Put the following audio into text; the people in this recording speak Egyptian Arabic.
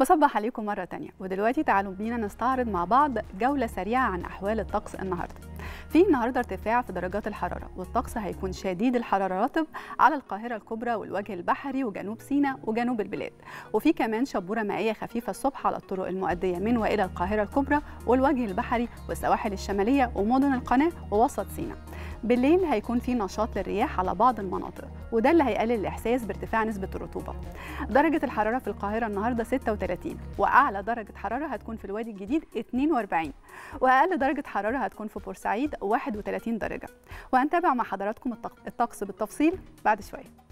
بصبح عليكم مرة تانية ودلوقتي تعالوا بينا نستعرض مع بعض جولة سريعة عن أحوال الطقس النهاردة في النهاردة ارتفاع في درجات الحرارة والطقس هيكون شديد الحرارة رطب على القاهرة الكبرى والوجه البحري وجنوب سيناء وجنوب البلاد وفي كمان شبورة مائية خفيفة الصبح على الطرق المؤدية من وإلى القاهرة الكبرى والوجه البحري والسواحل الشمالية ومدن القناة ووسط سيناء بالليل هيكون في نشاط للرياح على بعض المناطق وده اللي هيقلل الاحساس بارتفاع نسبه الرطوبه درجه الحراره في القاهره النهارده 36 واعلى درجه حراره هتكون في الوادي الجديد 42 واقل درجه حراره هتكون في بورسعيد 31 درجه وهنتابع مع حضراتكم الطقس بالتفصيل بعد شويه